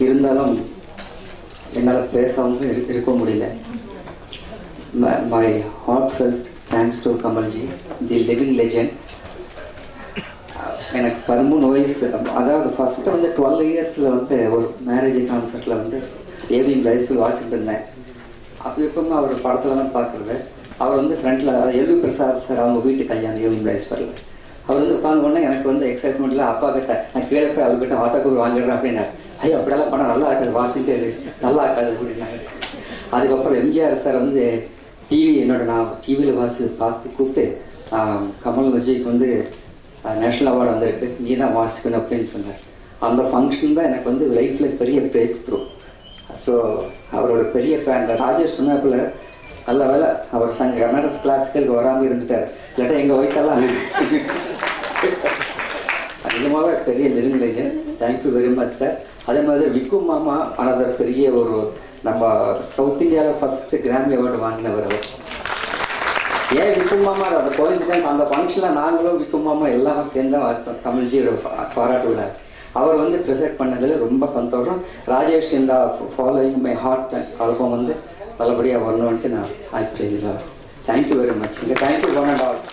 இருந்தாலும் என்னால் பேசாமல் இரு- இருக்க முடியல my heart felt thanks to Kamalji the living legend எனக்கு பதிமூணு வயசு அதாவது ஃபஸ்ட்டு வந்து டுவெல் இயர்ஸில் வந்து ஒரு மேரேஜ் கான்சர்ட்டில் வந்து ஏவிஎம் ரைஸில் வாசிட்டு இருந்தேன் அப்போ எப்பவுமே அவர் படத்துலலாம் பார்க்குறது அவர் வந்து ஃப்ரண்ட்டில் அதாவது எல்வி பிரசாத் சார் அவங்க வீட்டு கல்யாணம் ஏவிஎம் ரைஸ்வரில் அவர் வந்து உட்காந்து உடனே எனக்கு வந்து எக்ஸைட்மெண்ட்டில் அப்பா கிட்ட நான் கீழே போய் அவர்கிட்ட ஆட்டோக்கு வாங்கிடுறேன் அப்படின்னாரு ஐயோ அப்படியெல்லாம் பண்ணால் நல்லா இருக்காது வாசிட்டு இரு, நல்லா இருக்காது அப்படின்னாரு அதுக்கப்புறம் எம்ஜிஆர் சார் வந்து டிவி என்னோட நான் டிவியில் வாசி பார்த்து கூப்பிட்டு ஆஹ், கமல் விஜய்க்கு வந்து நேஷ்னல் அவார்டு வந்திருக்கு நீ தான் வாசிக்கணும் அப்படின்னு சொன்னார் அந்த ஃபங்க்ஷன் தான் எனக்கு வந்து லைஃப்பில் பெரிய பிரேக் த்ரூ ஸோ அவரோட பெரிய ஃபேன் ராஜேஷ் சொன்னாப்புல நல்ல வேலை அவர் சங்க கர்நாடக கிளாசிக்கலுக்கு வராமல் இருந்துட்டார் இல்லாட்டா எங்கள் ஒய்ஃபெல்லாம் நிஜமாவே பெரிய living legend thank you very much sir அதே மாதிரி விக்கு மாமா அனதர் பெரிய ஒரு நம்ம சவுத் இந்தியாவில் ஃபர்ஸ்ட் கிராமி அவார்டு வாங்கினவர் அவர் ஏன் விக்கு மாமா அந்த கோயின்சிடன்ஸ் அந்த ஃபங்க்ஷனில் நாங்களும் விக்கு மாமா எல்லாரும் சேர்ந்து தான் வாசித்தோம் கமல்ஜியோட பா- பாராட்டு விழா அவர் வந்து ப்ரெசென்ட் பண்ணதுல ரொம்ப சந்தோஷம் ராஜேஷ் இந்த ஃபாலோயிங் மை ஹார்ட் ஆல்பம் வந்து நல்லபடியாக வரணும்ன்ட்டு நான் ஆய்ப்பு தேங்க்யூ வெரி மச் இங்கே தேங்க்யூ ஒன் அண்ட் ஆல்